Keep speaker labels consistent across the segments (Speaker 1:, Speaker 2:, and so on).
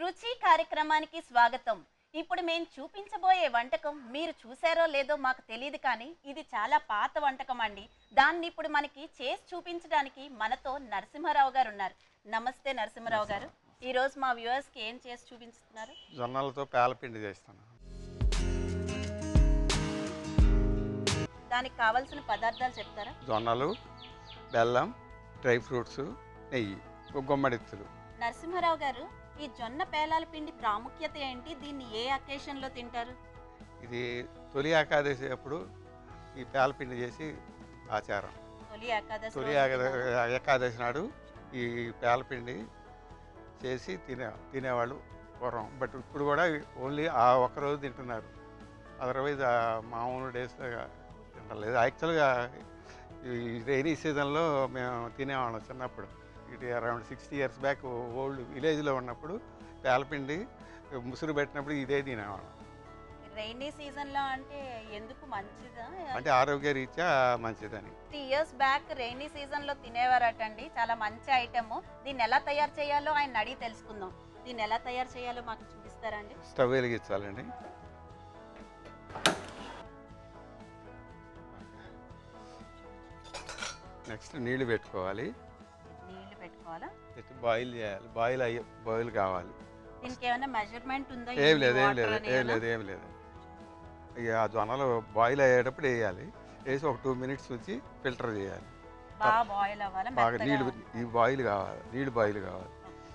Speaker 1: రుచి కార్యక్రమానికి స్వాగతం ఇప్పుడు మేము చూపించబోయే వంటకం మీరు చూసారో లేదో మాకు తెలియదు కానీ ఇది చాలా పాత వంటకం అండి దాన్ని ఇప్పుడు మనకి చేసి చూపించడానికి మనతో నరసింహారావు గారు ఉన్నారు నమస్తే నరసింహారావు గారు ఈ రోజు మా వ్యూవర్స్ కి ఏం చేసి చూపిస్తున్నారు
Speaker 2: జొన్నలతో పేలపిండి చేస్తాను
Speaker 1: దానికి కావాల్సిన పదార్థాలు చెప్తారా
Speaker 2: జొన్నలు బెల్లం డ్రై ఫ్రూట్స్ నెయ్యి గుమ్మడిత్తులు
Speaker 1: నరసింహారావు గారు ఈ జొన్న పేలాల పిండి ప్రాముఖ్యత ఏంటి దీన్ని ఏ అకేషన్ లో తింటారు
Speaker 2: ఇది తొలి ఏకాదశి అప్పుడు ఈ పేలపిండి చేసి ఆచారం
Speaker 1: తొలి ఏకాదశి
Speaker 2: తొలి
Speaker 1: రోజు
Speaker 2: ఏకాద-
Speaker 1: తినాలా?
Speaker 2: ఏకాదశి నాడు ఈ పేలపిండి చేసి తినే తినేవాళ్ళు పూర్వం బట్ ఇప్పుడు కూడా ఓన్లీ ఆ ఒక్కరోజు తింటున్నారు అదర్వైజ్ ఆ మామూలు డేస్లో తినలేదు యాక్చువల్గా ఈ రైనీ సీజన్లో మేము తినేవాళ్ళం చిన్నప్పుడు ఇది around sixty years back old విలేజ్లో ఉన్నప్పుడు పేలపిండి ముసురు పెట్టినప్పుడు ఇదే తినేవాళ్ళం
Speaker 1: రైనీ సీజన్ లో అంటే ఎందుకు మంచిదా
Speaker 2: అంటే ఆరోగ్య రీత్యా మంచిదని
Speaker 1: three years back rainy season లో తినేవారటండి చాలా మంచి ఐటమ్ దీన్ని ఎలా తయారు చేయాలో ఆయన అడిగి తెలుసుకుందాం దీన్ని ఎలా తయారు చేయాలో మాకు చూపిస్తారండి
Speaker 2: స్టవ్ వెలిగించాలండి నెక్స్ట్ నీళ్లు పెట్టుకోవాలి
Speaker 1: నీళ్లు పెట్టుకోవాలా
Speaker 2: పెట్టి బాయిల్ చేయాలి బాయిల్ అయ్యి బాయిల్ కావాలి
Speaker 1: దీనికి ఏమైనా మెజర్మెంట్ ఉందా
Speaker 2: ఏం
Speaker 1: ఇన్ని
Speaker 2: లేదు ఏం
Speaker 1: water
Speaker 2: లేదు
Speaker 1: అని
Speaker 2: ఏం
Speaker 1: ఏమైనా?
Speaker 2: లేదు ఏం లేదు ఇక ఆ జొన్నలు బాయిల్ అయ్యేటప్పుడు వేయాలి వేసి ఒక టూ మినిట్స్ ఉంచి ఫిల్టర్ చేయాలి
Speaker 1: బాగా బాయిల్ అవ్వాలా
Speaker 2: బాగా
Speaker 1: మెత్తగా
Speaker 2: నీళ్ళు ఈ బాయిల్ కావాలి నీళ్ళు బాయిల్ కావాలి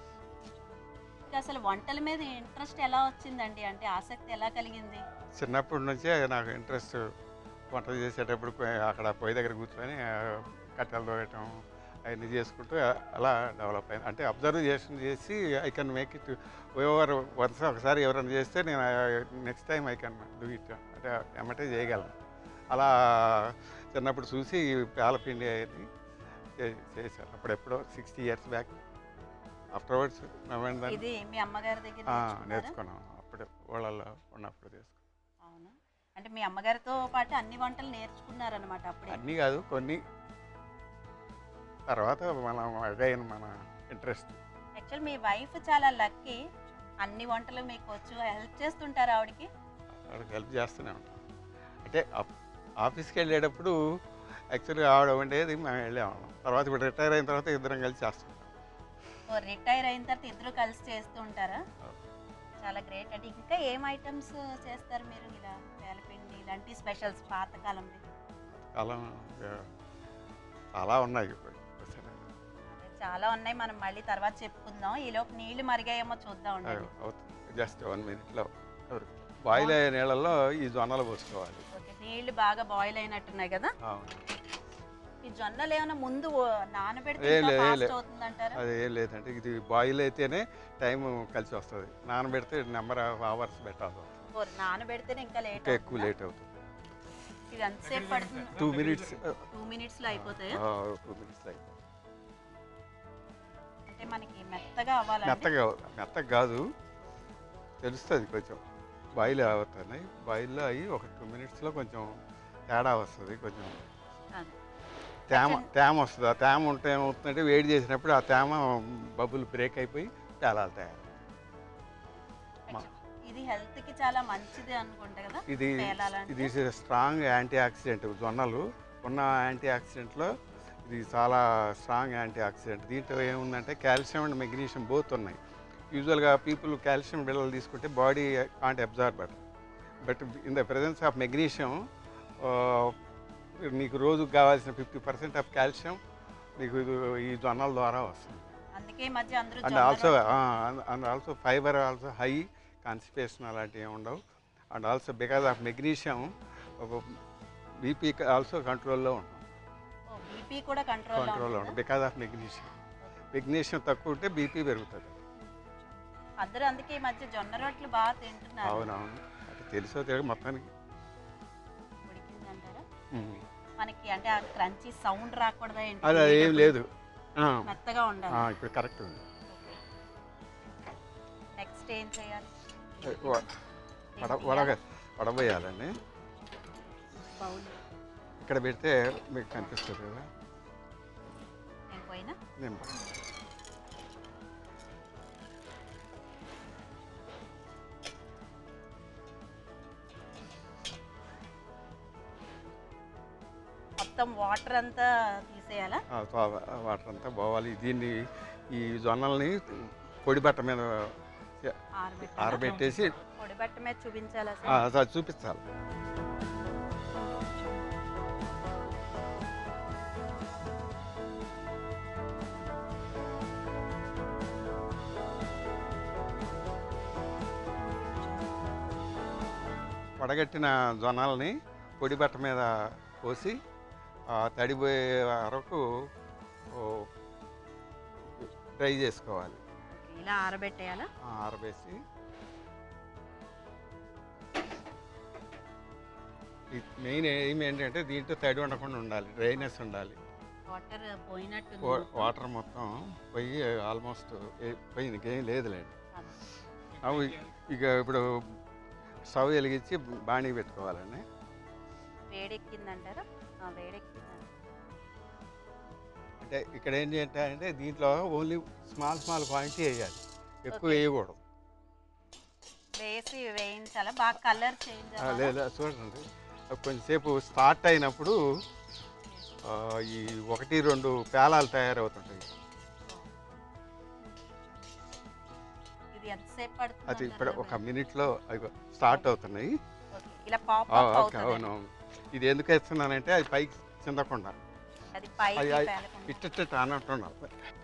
Speaker 1: మీకు అసలు వంటల మీద ఇంట్రెస్ట్ ఎలా వచ్చిందండి అంటే ఆసక్తి ఎలా కలిగింది
Speaker 2: చిన్నప్పటి నుంచే నాకు ఇంట్రెస్ట్ వంట చేసేటప్పుడు పోయి అక్కడ పొయ్యి దగ్గర కూర్చొని ఆ, కట్టెలు తోయటం అవన్నీ చేసుకుంటూ అలా డెవలప్ అయింది అంటే అబ్జర్వేషన్ చేసి I can make it ever వరుస ఒకసారి ఎవరైనా చేస్తే నేను next time I can do it అంటే ఎమ్మటే చేయగలను అలా చిన్నప్పుడు చూసి ఈ పేలపిండి అవన్నీ చే- చేశాను అప్పుడెప్పుడో సిక్స్టీ ఇయర్స్ బ్యాక్ ఆఫ్టర్వర్డ్స్
Speaker 1: ఇది మీ అమ్మగారి దగ్గర నేర్చుకున్నారా?
Speaker 2: నేర్చుకున్నాం అప్పుడే ఊళ్ళల్లో ఉన్నప్పుడు చేసుకున్నాం
Speaker 1: అవునా అంటే మీ అమ్మగారితో పాటు అన్ని వంటలు నేర్చుకున్నారనమాట అప్పుడే
Speaker 2: అన్నీ కాదు కొన్ని తర్వాత మనం అగైన్ మన ఇంట్రెస్ట్
Speaker 1: యాక్చువల్ మీ వైఫ్ చాలా లక్కీ అన్ని వంటలు మీకు వచ్చు హెల్ప్ చేస్తుంటారు ఆవిడకి
Speaker 2: వాళ్ళకి హెల్ప్ చేస్తూనే ఉంటాం అంటే ఆఫ్- ఆఫీస్కి వెళ్ళేటప్పుడు యాక్చువల్గా ఆవిడ వండేది మేము వెళ్ళేవాళ్ళం తర్వాత ఇప్పుడు రిటైర్ అయిన తర్వాత ఇద్దరం కలిసి చేస్తుంటాం
Speaker 1: ఓ రిటైర్ అయిన తర్వాత ఇద్దరు కలిసి చేస్తూ ఉంటారా చాలా గ్రేట్ అంటే ఇంకా ఏం ఐటమ్స్ చేస్తారు మీరు ఇలా పేలపిండి ఇలాంటి స్పెషల్స్ పాతకాలంలో
Speaker 2: కాలం ఆ, చాలా ఉన్నాయి ఇప్పుడు.
Speaker 1: అదే చాలా ఉన్నాయి మనం మళ్ళీ తర్వాత చెప్పుకుందాం ఈలోపు నీళ్లు మరిగాయేమో చూద్దాం ఉండండి
Speaker 2: అవుతుంది జస్ట్ వన్ మినిట్లో బాయిల్ అయ్యే నీళ్ళల్లో ఈ జొన్నలు పోసుకోవాలి
Speaker 1: ఓకే నీళ్లు బాగా బాయిల్ అయినట్టున్నాయి కదా
Speaker 2: అవును
Speaker 1: ఈ జొన్నలు ఏమైనా ముందు నానబెడితే
Speaker 2: ఏ
Speaker 1: ఇంకా
Speaker 2: లే, ఏ
Speaker 1: ఫాస్ట్
Speaker 2: లే.
Speaker 1: అవుతుందంటారా
Speaker 2: అది ఏం లేదంటే ఇది బాయిల్ అయితేనే టైం కలిసి వస్తుంది నానబెడితే నెంబర్ ఆఫ్ అవర్స్ పెట్టాల్సి వస్తుంది
Speaker 1: ఓ, నానబెడితేనే ఇంకా లేట్
Speaker 2: ఇంకా ఎక్కువ లేట్ అవుతుంది
Speaker 1: ఇది ఎంతసేపు పడుతుంది
Speaker 2: టూ మినిట్స్
Speaker 1: టూ మినిట్స్ లో అయిపోతాయా
Speaker 2: టూ మినిట్స్ అయిపోతుంది
Speaker 1: అంటే మనకి మెత్తగా అవ్వాలంటే
Speaker 2: మెత్తగా మెత్తగా కాదు తెలుస్తుంది కొంచెం బాయిల్ అవుతుంది బాయిల్లో అయ్యి ఒక టూ మినిట్స్లో కొంచెం తేడా వస్తుంది కొంచెం
Speaker 1: అదే.
Speaker 2: తేమ తేమ వస్తుంది ఆ తేమ ఉంటే ఏమవుతుందంటే వేడి చేసినప్పుడు ఆ తేమ బబుల్ బ్రేక్ అయిపోయి తేలాలు తయారు మా-
Speaker 1: ఇది హెల్త్ కి చాలా మంచిది అనుకుంటా కదా
Speaker 2: ఇది
Speaker 1: పేలాలంటే?
Speaker 2: ఇది స్ట్రాంగ్ యాంటీ ఆక్సిడెంట్ జొన్నలు ఉన్న యాంటీ ఆక్సిడెంట్లో ఇది చాలా స్ట్రాంగ్ యాంటీ ఆక్సిడెంట్ దీంట్లో ఏముందంటే కాల్షియం అండ్ మెగ్నీషియం బోత్ ఉన్నాయి యూజువల్గా పీపుల్ కాల్షియం బిళ్ళలు తీసుకుంటే body can't observe but but in the presence of magnesium మీకు రోజుకు కావాల్సిన ఫిఫ్టీ పర్సెంట్ ఆఫ్ కాల్షియం మీకు ఇది ఈ జొన్నల ద్వారా వస్తుంది
Speaker 1: అందుకే ఈ మధ్య అందరూ
Speaker 2: అండ్
Speaker 1: జొన్న
Speaker 2: ఆల్సో
Speaker 1: రొట్టె-
Speaker 2: and also fibre also high constipation అలాంటివి ఏమి ఉండవు and also because of magnesium BP also కంట్రోల్లో ఉంటుంది
Speaker 1: ఓ, బీపీ కూడా కంట్రోల్
Speaker 2: కంట్రోల్లో ఉంటుంది బికాస్ ఆఫ్ మెగ్నీషియం మెగ్నీషియం తక్కువ ఉంటే బీపీ పెరుగుతుంది
Speaker 1: అందరూ అందుకే ఈ మధ్య జొన్న రొట్టెలు బాగా తింటున్నారు
Speaker 2: అవునవును అంటే తెలుసో తెలియక మొత్తానికి
Speaker 1: ఉడికిందంటారా
Speaker 2: ఉమ్.
Speaker 1: మనకి అంటే ఆ క్రంచీ సౌండ్ రాకూడదా ఏంటి
Speaker 2: అది అది ఏం లేదు ఆ,
Speaker 1: మెత్తగా
Speaker 2: ఆ,
Speaker 1: ఉండాలి
Speaker 2: ఇప్పుడు కరెక్ట్ ఉంది
Speaker 1: నెక్స్ట్ ఏం చేయాలి
Speaker 2: వ- వడ వడగ వడబోయాలండి
Speaker 1: బౌల్
Speaker 2: ఇక్కడ పెడితే మీకు కనిపిస్తుంది కదా
Speaker 1: నేను పోయినా
Speaker 2: నేను
Speaker 1: మొత్తం వాటర్ అంతా తీసేయాలా
Speaker 2: ఆ తో- వాటర్ అంతా పోవాలి దీన్ని ఈ జొన్నల్ని పొడి బట్ట మీద
Speaker 1: ఆరబెట్టాలా?
Speaker 2: ఆరబెట్టేసి
Speaker 1: పొడి బట్ట మీద చూపించాలా
Speaker 2: ఆ,
Speaker 1: సార్
Speaker 2: అది చూపించాలి వడగట్టిన జొన్నల్ని పొడి బట్ట మీద పోసి ఆ తడిపోయే వరకు ఓ, డ్రై చేసుకోవాలి
Speaker 1: ఓకే, ఇలా ఆరబెట్టేయాలా
Speaker 2: ఆ, ఆరబేసి మెయిన్ ఎయిమ్ ఏంటంటే దీంట్లో తడి ఉండకుండా ఉండాలి డ్రైనెస్ ఉండాలి
Speaker 1: వాటర్ పోయినట్టు
Speaker 2: వా- వాటర్ మొత్తం పోయి ఆల్మోస్ట్ పోయింది ఇంకేం లేదులేండి అవి ఇక ఇప్పుడు స్టవ్ వెలిగించి బాణీ పెట్టుకోవాలండి
Speaker 1: వేడెక్కిందంటారా ఆ, వేడెక్కిందంట
Speaker 2: అంటే ఇక్కడ ఏం చేయాలంటే దీంట్లో ఓన్లీ స్మాల్ స్మాల్ క్వాంటిటీ వేయాలి ఎక్కువ
Speaker 1: Okay.
Speaker 2: వేయకూడదు
Speaker 1: వేసి వేయించాలా బాగా కలర్ చేంజ్
Speaker 2: ఆ, లేదా చూడండి అది కొంచెంసేపు స్టార్ట్ అయినప్పుడు ఆ, ఈ ఒకటి రెండు పేలాలు తయారవుతుంటాయి
Speaker 1: ఇది ఎంతసేపు పడుతుంది
Speaker 2: అది ఇప్పుడు
Speaker 1: అంటారు
Speaker 2: ఒక మినిట్లో అవి స్టార్ట్ అవుతున్నాయి
Speaker 1: ఓకే, ఇలా పాప్
Speaker 2: ఆ,
Speaker 1: అప్
Speaker 2: ఓకే
Speaker 1: అవుతుంది
Speaker 2: అవును ఇది ఎందుకు వేస్తున్నానంటే అది పైకి చిందకుండా
Speaker 1: అది పైకి
Speaker 2: అది- అది
Speaker 1: పేలకుండా.
Speaker 2: ఇట్ట అన్నట్టు ఉండాలి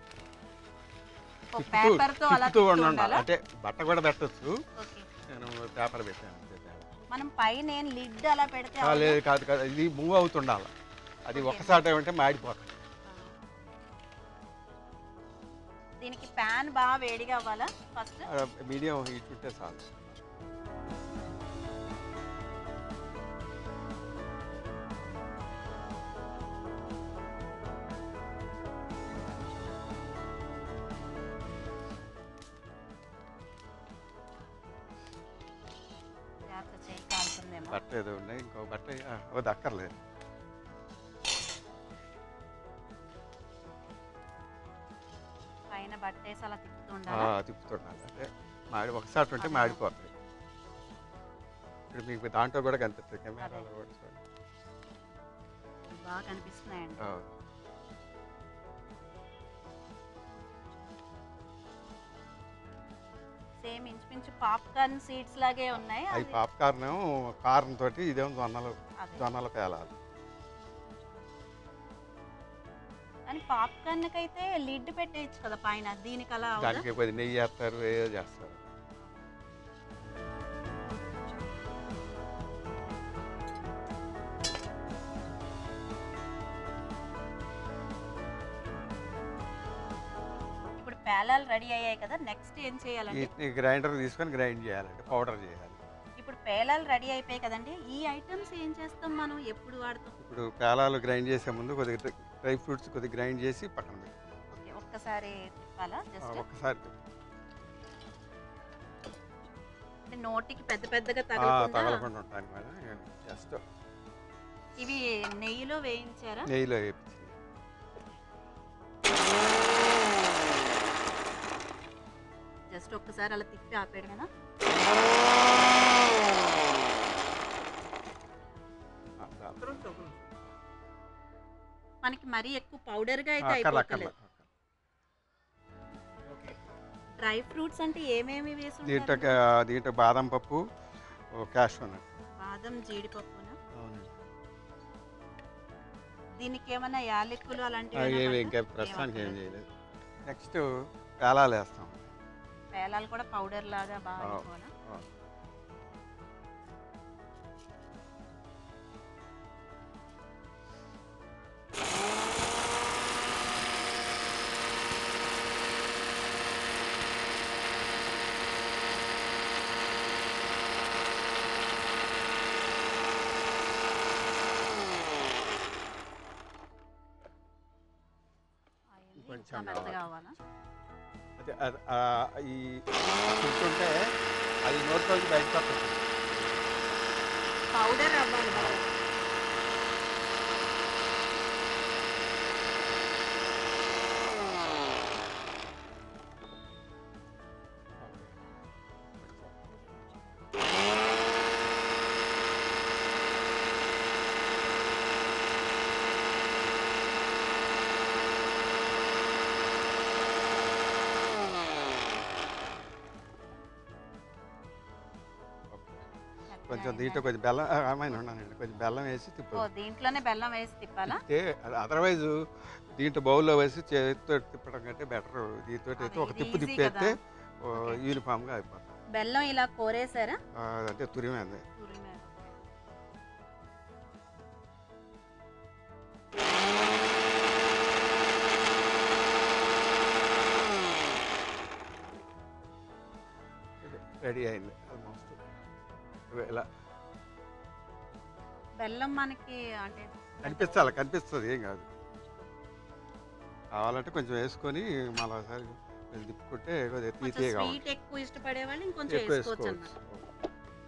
Speaker 1: ఓ
Speaker 2: తిప్పుతూ
Speaker 1: పేపర్ తో అలా
Speaker 2: తిప్పుతూ
Speaker 1: తిప్పుతూ
Speaker 2: ఉండాలి
Speaker 1: ఉండాలా?
Speaker 2: అంటే బట్ట కూడా పెట్టచ్చు
Speaker 1: ఓకే
Speaker 2: నేను పేపర్ పెట్టాను అంతే తేడా.
Speaker 1: మనం పైన ఏం లిడ్ అలా పెడితే
Speaker 2: ఆ,
Speaker 1: అవ్వదా?
Speaker 2: లేదు కాదు కాదు ఇది మూవ్ అవుతుండాలి అది
Speaker 1: Okay.
Speaker 2: ఒకసారి ఏమంటే మాడిపోతుంది
Speaker 1: ఆ. దీనికి ప్యాన్ బాగా వేడిగా అవ్వాలా ఫస్ట్
Speaker 2: మీడియం హీట్ ఉంటే చాలు
Speaker 1: జాగ్రత్త చేయి కాలుతుందేమో
Speaker 2: బట్ట ఏదో ఉన్నాయి ఇంకో బట్ట ఆ, ఓ దక్కర్లేదు
Speaker 1: పైన బట్టేసి అలా తిప్పుతూ
Speaker 2: ఆ,
Speaker 1: ఉండాలా
Speaker 2: తిప్పుతుండాలి అంటే మాడి ఒకసారి ఉంటే మాడిపోతాయి ఇప్పుడు మీకు దాంట్లో కూడా కనిపిస్తుంది కెమెరాలో కూడా చూడండి.
Speaker 1: బాగా కనిపిస్తున్నాయండి
Speaker 2: ఆ,
Speaker 1: సేమ్ ఇంచుమించు పాప్కార్న్ సీడ్స్ లాగే ఉన్నాయి
Speaker 2: అవి
Speaker 1: అది-
Speaker 2: పాప్కార్న్ కారం తోటి ఇదేమో జొన్నలు
Speaker 1: అదే.
Speaker 2: జొన్నల పేలాలు
Speaker 1: కానీ పాప్కార్న్ అయితే లిడ్ పెట్టేయచ్చు కదా పైన దీనికి అలా అవదా?
Speaker 2: దానికి కొద్ది నెయ్యి వేస్తారు ఏదో చేస్తారు
Speaker 1: ఇప్పుడు పేలాలు రెడీ అయ్యాయి కదా నెక్స్ట్ ఏం చేయాలండి
Speaker 2: వీటిని గ్రైండర్ తీసుకొని గ్రైండ్ చేయాలంటే పౌడర్ చేయాలి
Speaker 1: ఇప్పుడు పేలాలు రెడీ అయిపోయాయి కదండి ఈ ఐటమ్స్ ఏం చేస్తాం మనం ఎప్పుడు వాడతాం
Speaker 2: ఇప్పుడు పేలాలు గ్రైండ్ చేసే ముందు కొద్దిగా డ్రై ఫ్రూట్స్ కొద్దిగా గ్రైండ్ చేసి పక్కన పెట్టుకోవాలి
Speaker 1: ఓకే ఒక్కసారి తిప్పాలా
Speaker 2: ఆ,
Speaker 1: జస్ట్
Speaker 2: ఒక్కసారి
Speaker 1: అంటే నోటికి పెద్ద పెద్దగా
Speaker 2: ఆ,
Speaker 1: తగలకుండా
Speaker 2: తగలకుండా ఉంటానికి మేడం జస్ట్
Speaker 1: ఇవి నెయ్యిలో వేయించారా
Speaker 2: నెయ్యిలో వేపించి
Speaker 1: జస్ట్ ఒక్కసారి అలా తిప్పి ఆపేయడమేనా
Speaker 2: ఆ, చాలు.
Speaker 1: మనకి మరీ ఎక్కువ పౌడర్ గా
Speaker 2: ఆ,
Speaker 1: అయితే
Speaker 2: అక్కర్లే, అక్కర్లే,
Speaker 1: అయిపోతలేదు
Speaker 2: అక్కర్లే.
Speaker 1: డ్రై ఫ్రూట్స్ అంటే ఏమేమి వేసి
Speaker 2: దీంట్లో
Speaker 1: ఉంటారు?
Speaker 2: కా- దీంట్లో బాదం పప్పు క్యాష్ నట్
Speaker 1: బాదం జీడిపప్పునా
Speaker 2: అవునండి
Speaker 1: దీనికి ఏమైనా యాలకులు అలాంటివి
Speaker 2: ఆ,
Speaker 1: ఏమైనా
Speaker 2: ఏమి
Speaker 1: పడతా?
Speaker 2: ఇంకా ప్రస్తుతానికి ఏం
Speaker 1: ఏమక్కర్లేదు.
Speaker 2: చేయలేదు నెక్స్ట్ పేలాలు వేస్తాం
Speaker 1: పేలాలు కూడా పౌడర్ లాగా బాగా
Speaker 2: ఆ.
Speaker 1: అయిపోవాలా?
Speaker 2: ఆ.
Speaker 1: అయింది.
Speaker 2: కొంచెం
Speaker 1: ఇంకా మెత్తగా
Speaker 2: కావాలి.
Speaker 1: అవ్వాలా
Speaker 2: అదే అది- ఆ, ఈ తింటుంటే అది నోట్లోకి బయటకు వస్తుంది
Speaker 1: పౌడర్ అవ్వాలి బాగా.
Speaker 2: కొంచెం దీంట్లో కొంచెం బెల్లం ఆ, అమ్మాయిని ఉన్నానండి కొంచెం బెల్లం వేసి
Speaker 1: ఓ
Speaker 2: తిప్పాలి
Speaker 1: దీంట్లోనే బెల్లం వేసి తిప్పాలా
Speaker 2: తిప్పితే అదర్వైజ్ దీంట్లో బౌల్లో వేసి చేతితో తిప్పడం కంటే బెటర్ దీంతో అయితే
Speaker 1: అది
Speaker 2: ఒక
Speaker 1: ఇది
Speaker 2: తిప్పు
Speaker 1: easy
Speaker 2: తిప్పేస్తే
Speaker 1: Okay.
Speaker 2: యూనిఫామ్గా అయిపోతుంది
Speaker 1: బెల్లం ఇలా కోరేసారా
Speaker 2: ఆ, అంటే తురిమేది రెడీ అయింది ఆల్మోస్ట్ ఇలా
Speaker 1: బెల్లం మనకి అంటే
Speaker 2: కనిపించాలి కనిపిస్తుంది ఏం కాదు కావాలంటే కొంచెం వేసుకొని మళ్ళీ ఒకసారి కొంచెం తిప్పుకుంటే కొద్దిగా
Speaker 1: కొంచెం
Speaker 2: తీతేగా
Speaker 1: స్వీట్ ఎక్కువ ఇష్టపడే వాళ్ళు ఇంకొంచెం
Speaker 2: ఎక్కువ
Speaker 1: వేసుకోవచ్చు
Speaker 2: వేసుకోవచ్చు
Speaker 1: అన్నమాట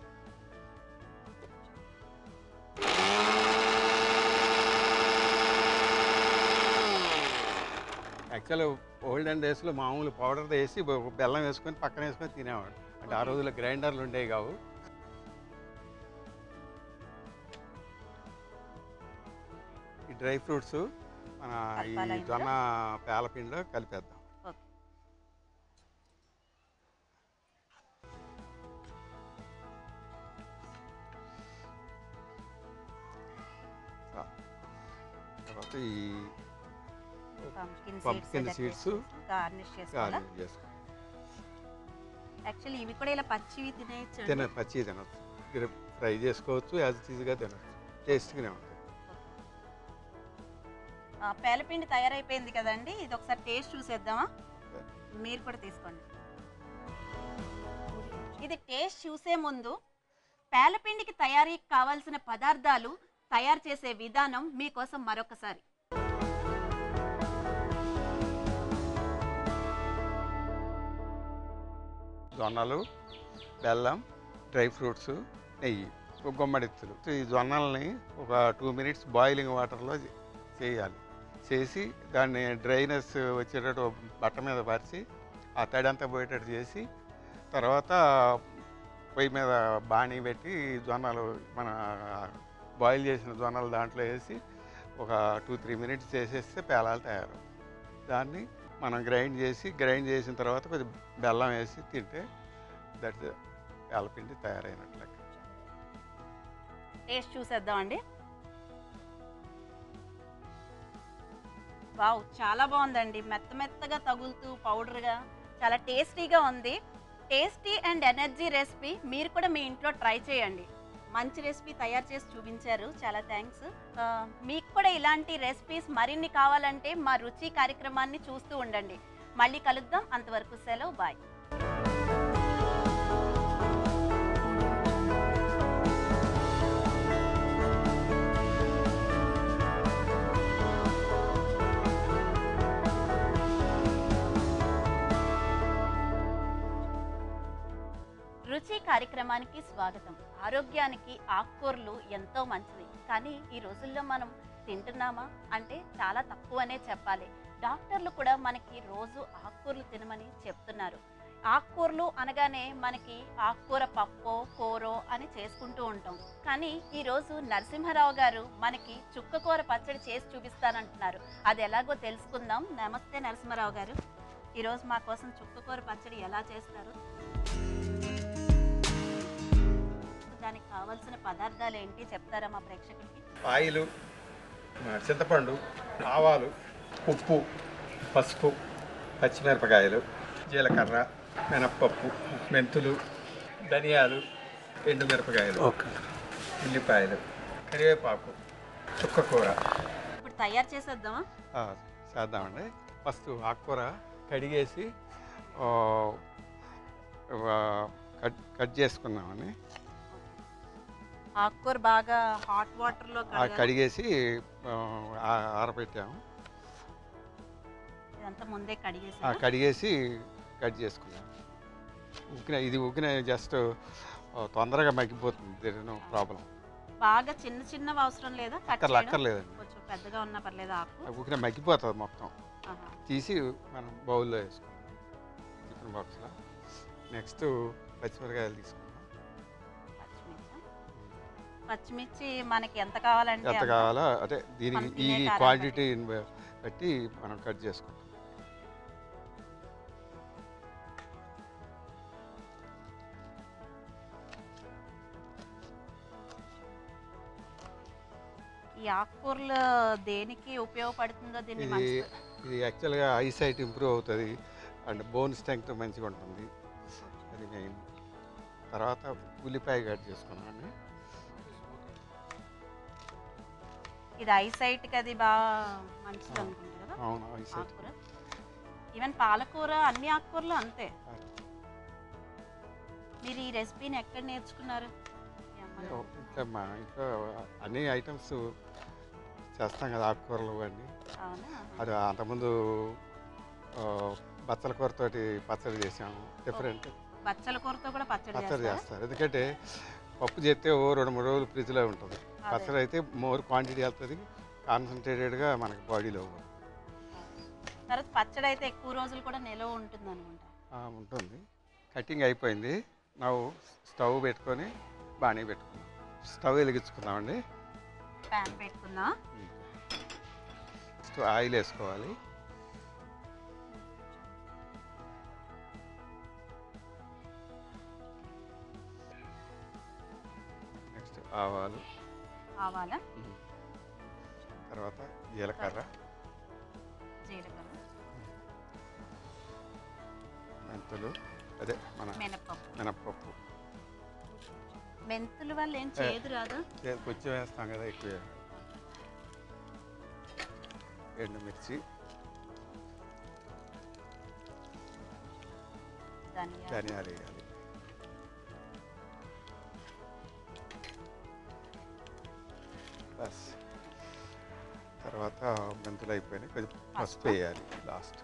Speaker 2: యాక్చువల్ ఓల్డెన్ డేస్లో మామూలు పౌడర్ వేసి బ- బెల్లం వేసుకొని పక్కన వేసుకొని తినేవాడు అంటే ఆ
Speaker 1: Okay.
Speaker 2: రోజుల్లో గ్రైండర్లు ఉండేవి కావు ఈ డ్రై ఫ్రూట్స్ మన ఈ
Speaker 1: కలపాలా ఇందులో?
Speaker 2: జొన్న పేలపిండిలో కలిపేద్దాం
Speaker 1: ఓకే
Speaker 2: తర్వాత ఈ
Speaker 1: pumpkin
Speaker 2: Pumpkin seeds.
Speaker 1: Seeds garnish చేసుకోవాలా
Speaker 2: గార్నిష్ చేసుకో
Speaker 1: యాక్చువల్లీ ఇవి కూడా ఇలా పచ్చివి తినేయచ్చు
Speaker 2: తిన పచ్చి తినచ్చు మీరు ఫ్రై చేసుకోవచ్చు యాజ్ ఈజీగా తినచ్చు టేస్ట్గానే ఉంటుంది
Speaker 1: పేలపిండి తయారైపోయింది కదండి ఇది ఒకసారి టేస్ట్ చూసేద్దామా మీరు కూడా తీసుకోండి ఇది టేస్ట్ చూసే ముందు పేలపిండికి తయారీకి కావాల్సిన పదార్థాలు తయారు చేసే విధానం మీకోసం మరొకసారి
Speaker 2: జొన్నలు బెల్లం డ్రై ఫ్రూట్స్ నెయ్యి ఒక గుమ్మడిత్తులు ఈ జొన్నల్ని ఒక టూ మినిట్స్ బాయిలింగ్ వాటర్లో చేయాలి చేసి దాన్ని డ్రైనెస్ వచ్చేటట్టు ఒక బట్ట మీద పరిచి ఆ తడి అంతా పోయేటట్టు చేసి తర్వాత పొయ్యి మీద బాణీ పెట్టి జొన్నలు మన బాయిల్ చేసిన జొన్నలు దాంట్లో వేసి ఒక టూ త్రీ మినిట్స్ చేసేస్తే పేలాలు తయారు దాన్ని మనం గ్రైండ్ చేసి గ్రైండ్ చేసిన తర్వాత కొంచెం బెల్లం వేసి తింటే దట్ పేలపిండి తయారైనట్లు లెక్క.
Speaker 1: టేస్ట్ చూసేద్దామండి వావ్ చాలా బాగుందండి మెత్త మెత్తగా తగులుతూ పౌడర్గా చాలా టేస్టీగా ఉంది టేస్టీ అండ్ ఎనర్జీ రెసిపీ మీరు కూడా మీ ఇంట్లో ట్రై చేయండి మంచి రెసిపీ తయారు చేసి చూపించారు చాలా థ్యాంక్స్ మీకు కూడా ఇలాంటి రెసిపీస్ మరిన్ని కావాలంటే మా రుచి కార్యక్రమాన్ని చూస్తూ ఉండండి మళ్ళీ కలుద్దాం అంతవరకు సెలవు బాయ్ రుచి కార్యక్రమానికి స్వాగతం ఆరోగ్యానికి ఆకుకూరలు ఎంతో మంచిది కానీ ఈ రోజుల్లో మనం తింటున్నామా అంటే చాలా తక్కువనే చెప్పాలి డాక్టర్లు కూడా మనకి రోజు ఆకుకూరలు తినమని చెప్తున్నారు ఆకుకూరలు అనగానే మనకి ఆకుకూర పప్పో కూరో అని చేసుకుంటూ ఉంటాం కానీ ఈరోజు నరసింహారావు గారు మనకి చుక్కకూర పచ్చడి చేసి చూపిస్తానంటున్నారు అది ఎలాగో తెలుసుకుందాం నమస్తే నరసింహారావు గారు ఈరోజు మా కోసం చుక్కకూర పచ్చడి ఎలా చేస్తారు దానికి కావాల్సిన పదార్థాలు ఏంటి చెప్తారా మా ప్రేక్షకులకి
Speaker 2: ఆయిలు ఆ, చింతపండు ఆవాలు ఉప్పు పసుపు పచ్చిమిరపకాయలు జీలకర్ర మినప్పప్పు మెంతులు ధనియాలు ఎండుమిరపకాయలు
Speaker 3: ఓకే
Speaker 2: ఉల్లిపాయలు కరివేపాకు చుక్కకూర
Speaker 1: ఇప్పుడు తయారు చేసేద్దామా
Speaker 2: ఆ, చేద్దామండి ఫస్ట్ ఆకుకూర కడిగేసి ఆ, ఆ, కట్ కట్ చేసుకున్నామని
Speaker 1: ఆకుకూర బాగా హాట్ వాటర్ లో
Speaker 2: ఆ కడిగేసి ఆ, ఆ- ఆరబెట్టాము
Speaker 1: ఇదంతా ముందే
Speaker 2: ఆ
Speaker 1: కడిగేసి
Speaker 2: కడిగేసి కట్ చేసుకున్నాం ఉక్కిన ఇది ఉక్కిన జస్ట్ తొందరగా మగ్గిపోతుంది దెర్ నో ప్రాబ్లం
Speaker 1: బాగా చిన్న చిన్నవి అవసరం లేదా కట్
Speaker 2: అక్కర్లే
Speaker 1: చేయడం?
Speaker 2: అక్కర్లేదండి
Speaker 1: కొంచెం పెద్దగా ఉన్నా పర్లేదు ఆకు
Speaker 2: ఉక్కిన మగ్గిపోతుంది మొత్తం
Speaker 1: ఆహా.
Speaker 2: తీసి మనం బౌల్లో వేసుకున్నాం టిఫిన్ బాక్స్లో నెక్స్ట్ పచ్చిమిరకాయలు తీసుకున్నాం
Speaker 1: పచ్చిమిర్చి పచ్చిమిర్చి మనకి ఎంత కావాలంటే
Speaker 2: ఎంత
Speaker 1: అంత.
Speaker 2: కావాలో అంటే దీనికి
Speaker 1: మనం
Speaker 2: ఈ
Speaker 1: తినే కారం
Speaker 2: క్వాంటిటీ బట్టి మనం కట్ చేసుకుంటాం
Speaker 1: ఈ ఆకుకూరలు దేనికి ఉపయోగపడుతుందో దీన్ని
Speaker 2: ఇది
Speaker 1: మంచి
Speaker 2: ఇది యాక్చువల్గా ఐసైట్ ఇంప్రూవ్ అవుతుంది అండ్ బోన్ స్ట్రెంగ్త్ మంచిగా ఉంటుంది అది మెయిన్ తర్వాత ఉల్లిపాయ కట్ చేసుకున్నామండి
Speaker 1: ఇది ఐసైట్ కి అది బాగా మంచిది అనుకుంటా కదా
Speaker 2: అవును ఐసైట్
Speaker 1: ఆకుకూర ఈవెన్ పాలకూర అన్ని ఆకుకూరలు అంతే మీరు ఈ రెసిపీని ఎక్కడ నేర్చుకున్నారు మీ అమ్మ గారు?
Speaker 2: ఇంకా మా ఇంట్లో అన్ని ఐటమ్స్ చేస్తాం కదా ఆకుకూరలు అన్నీ
Speaker 1: అవునా
Speaker 2: అది అంతకుముందు ఆ, బచ్చల కూరతోటి పచ్చడి చేసాము డిఫరెంట్
Speaker 1: బచ్చల కూరతో కూడా పచ్చడి
Speaker 2: పచ్చడి
Speaker 1: చేస్తారా?
Speaker 2: చేస్తారు ఎందుకంటే పప్పు చేస్తే ఓ రెండు మూడు రోజులు ఫ్రిడ్జ్లో ఉంటుంది
Speaker 1: అదే.
Speaker 2: పచ్చడి అయితే మోర్ క్వాంటిటీ వెళ్తుంది కాన్సన్ట్రేటెడ్గా మనకి బాడీలో
Speaker 1: తర్వాత పచ్చడి అయితే ఎక్కువ రోజులు కూడా నిలవ ఉంటుంది అనుకుంటా
Speaker 2: ఉంటుంది కటింగ్ అయిపోయింది ನಾವು స్టవ్ పెట్టుకొని బాణీ పెట్టుకున్నాం స్టవ్ వెలిగించుకుందామండి
Speaker 1: ప్యాన్ పెట్టుకుందాం
Speaker 2: ఫస్ట్ ఆయిల్ వేసుకోవాలి నెక్స్ట్ ఆవాలు
Speaker 1: ఆవాల
Speaker 2: తర్వాత జీలకర్ర
Speaker 1: జీలకర్ర
Speaker 2: మెంతులు అదే మన
Speaker 1: మినపప్పు
Speaker 2: మినప్పప్పు
Speaker 1: మెంతుల వల్ల ఏం చేదు రాదు
Speaker 2: చే- కొంచెం వేస్తాం కదా ఎక్కువ ఎండుమిర్చి
Speaker 1: ధనియా
Speaker 2: ధనియాలు వేయాలి బస్ తర్వాత మెంతులు అయిపోయినాయి కొంచెం పసుపు వేయాలి లాస్ట్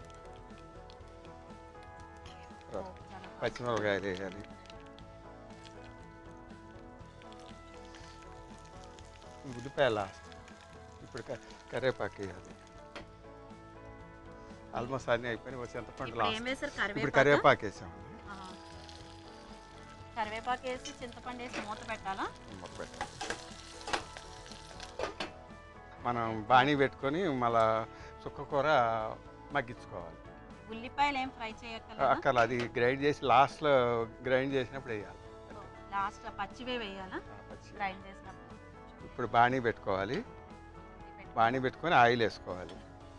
Speaker 2: తర్వాత పచ్చిమిరపకాయలు వేయాలి ఉల్లిపాయ లాస్ట్ ఇప్పుడు క- కరివేపాకు వేయాలి ఆల్మోస్ట్ అన్నీ అయిపోయినాయి వచ్చి చింతపండు
Speaker 1: ఇప్పుడు ఏం
Speaker 2: లాస్ట్
Speaker 1: వేసారు
Speaker 2: ఇప్పుడు
Speaker 1: కరివేపాకు
Speaker 2: కరివేపాకు వేసామండి
Speaker 1: కరివేపాకు వేసి చింతపండు వేసి మూత పెట్టాలా
Speaker 2: మొక్క పెట్టాలి మనం బాణీ పెట్టుకొని మళ్ళా చుక్క కూర మగ్గించుకోవాలి
Speaker 1: ఉల్లిపాయలు ఏం ఫ్రై చేయక్కర్లేదా
Speaker 2: అక్కడ అది గ్రైండ్ చేసి లాస్ట్లో గ్రైండ్ చేసినప్పుడు వేయాలి
Speaker 1: లాస్ట్ పచ్చివే వేయాలా
Speaker 2: ఆ పచ్చి.
Speaker 1: గ్రైండ్ చేసినప్పుడు
Speaker 2: ఇప్పుడు బాణీ పెట్టుకోవాలి బాణీ పెట్టుకొని ఆయిల్ వేసుకోవాలి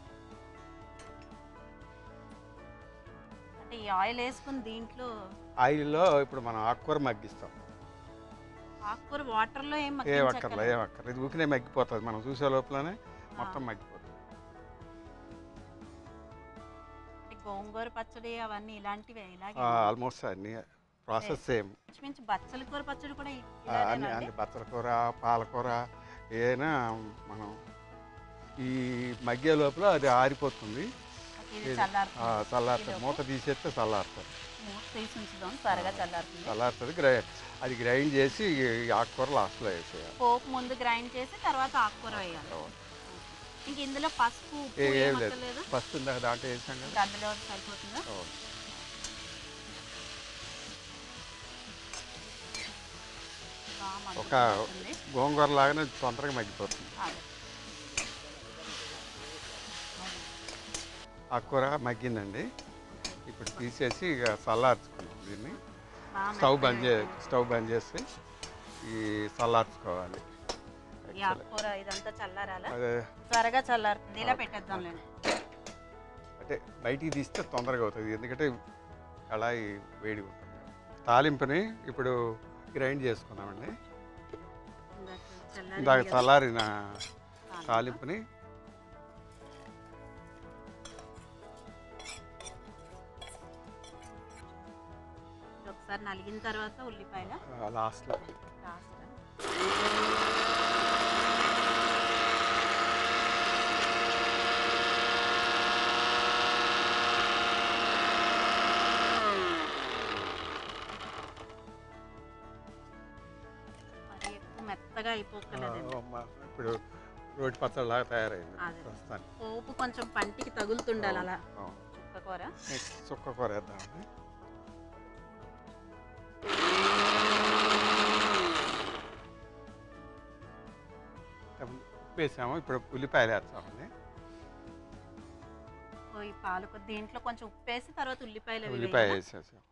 Speaker 1: అంటే ఈ ఆయిల్ వేసుకుని దీంట్లో
Speaker 2: ఆయిల్లో ఇప్పుడు మనం ఆకుకూర మగ్గిస్తాం
Speaker 1: ఆకుకూర వాటర్ లో ఏం
Speaker 2: ఏ అక్కర్లేదు
Speaker 1: మగ్గించక్కర్లేదా?
Speaker 2: ఏం అక్కర్లేదు ఇది ఊకినే మగ్గిపోతుంది మనం చూసే లోపలనే మొత్తం మగ్గిపోతుంది
Speaker 1: అంటే గోంగూర పచ్చడి అవన్నీ ఇలాంటివే ఇలాగే
Speaker 2: ఆల్మోస్ట్ అన్ని ప్రాసెస్ సేమ్
Speaker 1: మించి బచ్చల కూర పచ్చడి కూడా ఇ-
Speaker 2: ఆ, అన్ని
Speaker 1: ఇలాగేనా అండి
Speaker 2: అన్ని బచ్చల కూర పాలకూర ఏదైనా మనం ఈ మగ్గే లోపల అది ఆరిపోతుంది
Speaker 1: ఓకే, ఇది
Speaker 2: ఇది-
Speaker 1: చల్లారుతుంది
Speaker 2: ఆ, చల్లారుతుంది
Speaker 1: ఈలోపు?
Speaker 2: మూత తీసేస్తే చల్లారుతుంది
Speaker 1: మూత తీసి ఉంచుదాం త్వరగా చల్లారుతుంది
Speaker 2: చల్లారుతుంది గ్రై అది గ్రైండ్ చేసి ఈ ఆకుకూర లాస్ట్లో వేసేయాలి
Speaker 1: పోపు ముందు గ్రైండ్ చేసి తర్వాత ఆకుకూర వేయాలి ఇంక ఇందులో పసుపు ఉప్పు
Speaker 2: ఏ- ఏం
Speaker 1: ఏం
Speaker 2: లేదు
Speaker 1: అక్కర్లేదు
Speaker 2: ఫస్ట్ ఇందాక దాంట్లో వేసాం కదా
Speaker 1: ఇంకా అందులో సరిపోతుందా
Speaker 2: అవును.
Speaker 1: బాగా
Speaker 2: ఒక
Speaker 1: మగ్గిపోతుంది.
Speaker 2: గోంగూర లాగానే తొందరగా మగ్గిపోతుంది
Speaker 1: అదే.
Speaker 2: ఆకుకూర మగ్గిందండి ఇప్పుడు తీసేసి ఇక చల్లార్చుకున్నాం దీన్ని
Speaker 1: బాగా
Speaker 2: స్టవ్ బంద్ చే
Speaker 1: మెత్తగా
Speaker 2: స్టవ్ బంద్ చేసి ఈ చల్లార్చుకోవాలి
Speaker 1: ఈ ఆకుకూర ఇదంతా చల్లారాలా
Speaker 2: అదే
Speaker 1: త్వరగా చల్లారుతుంది ఇలా పెట్టేద్దాంలేండి
Speaker 2: అంటే బయటికి తీస్తే తొందరగా అవుతుంది ఎందుకంటే కళాయి వేడి ఉంటుంది తాలింపుని ఇప్పుడు గ్రైండ్ చేసుకున్నామండి
Speaker 1: ఇందాక
Speaker 2: ఇందాక
Speaker 1: చల్లారింది కదా.
Speaker 2: చల్లారిన
Speaker 1: తాలింపు.
Speaker 2: తాలింపుని
Speaker 1: ఇది ఒకసారి నలిగిన తర్వాత ఉల్లిపాయల
Speaker 2: లాస్ట్లో
Speaker 1: లాస్ట్ మరి ఎక్కువ మెత్తగా అయిపోకలేదండి
Speaker 2: ఇప్పుడు రోటి పచ్చడి లాగా తయారైంది
Speaker 1: అదే.
Speaker 2: ప్రస్తుతానికి
Speaker 1: పోపు కొంచెం పంటికి తగులుతుండాలి అలా
Speaker 2: అవును.
Speaker 1: చుక్క కూర
Speaker 2: నెక్స్ట్ చుక్క కూర వేద్దామండి ఉప్పు వేసాము ఇప్పుడు ఉల్లిపాయలు వేస్తామండి
Speaker 1: ఓ ఈ పాలకు దీంట్లో కొంచెం ఉప్పు వేసి తర్వాత ఉల్లిపాయలు అవి
Speaker 2: ఉల్లిపాయ
Speaker 1: వేయాలా?
Speaker 2: వేసేసాం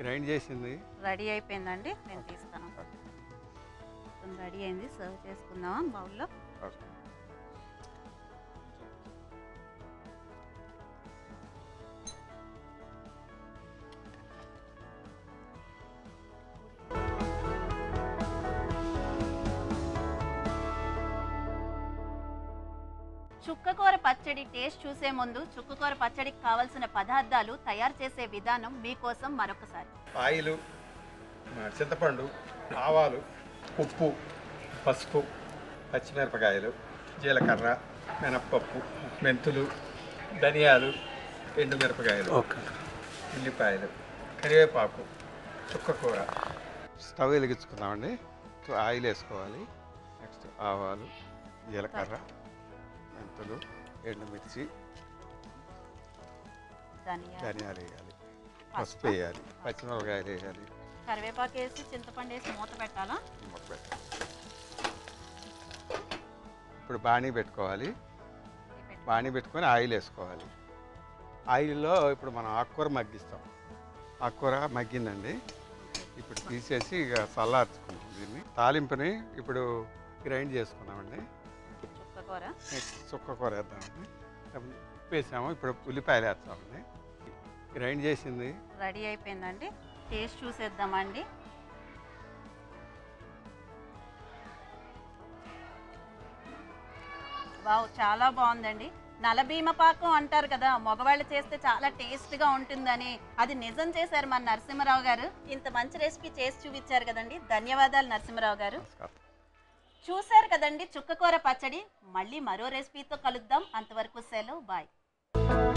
Speaker 2: గ్రైండ్ చేసింది
Speaker 1: రెడీ అయిపోయిందండి నేను తీస్తాను మొత్తం రెడీ అయింది సర్వ్ చేసుకుందామా బౌల్లో
Speaker 2: ఓకే.
Speaker 1: చుక్కకూర పచ్చడి టేస్ట్ చూసే ముందు చుక్కకూర పచ్చడికి కావలసిన పదార్థాలు తయారు చేసే విధానం మీకోసం మరొకసారి
Speaker 2: ఆయిలు ఆ, చింతపండు ఆవాలు ఉప్పు పసుపు పచ్చిమిరపకాయలు జీలకర్ర మినప్పప్పు మెంతులు ధనియాలు ఎండుమిరపకాయలు
Speaker 3: ఓకే
Speaker 2: ఉల్లిపాయలు కరివేపాకు చుక్కకూర స్టవ్ వెలిగించుకుందామండి సో ఆయిల్ వేసుకోవాలి నెక్స్ట్ ఆవాలు జీలకర్ర మెంతులు ఎండుమిర్చి
Speaker 1: ధనియా
Speaker 2: ధనియాలు వేయాలి పసుపు వేయాలి పచ్చిమిరపకాయలు వేయాలి
Speaker 1: కరివేపాకు వేసి చింతపండు వేసి మూత పెట్టాలా
Speaker 2: మొక్క పెట్టాలి. ఇప్పుడు బాణీ పెట్టుకోవాలి బాణీ పెట్టుకొని ఆయిల్ వేసుకోవాలి ఆయిల్లో ఇప్పుడు మనం ఆకుకూర మగ్గిస్తాం ఆకుకూర మగ్గిందండి ఇప్పుడు తీసేసి ఇక చల్లార్చుకున్నాం దీన్ని తాలింపుని ఇప్పుడు గ్రైండ్ చేసుకున్నామండి
Speaker 1: చుక్కకూర
Speaker 2: నెక్స్ట్ చుక్క కూర వేద్దామండి వేసాము ఇప్పుడు ఉల్లిపాయలు వేస్తామండి గ్రైండ్ చేసింది
Speaker 1: రెడీ అయిపోయిందండి టేస్ట్ చూసేద్దామండి వావ్ చాలా బాగుందండి నలభీమ పాకం అంటారు కదా మగవాళ్ళు చేస్తే చాలా టేస్ట్గా ఉంటుందని అది నిజం చేశారు మన నరసింహరావు గారు ఇంత మంచి రెసిపీ చేసి చూపించారు కదండి ధన్యవాదాలు నరసింహరావు గారు
Speaker 2: నమస్కారం
Speaker 1: చూశారు కదండి చుక్కకూర పచ్చడి మళ్ళీ మరో రెసిపీతో కలుద్దాం అంతవరకు సెలవు బాయ్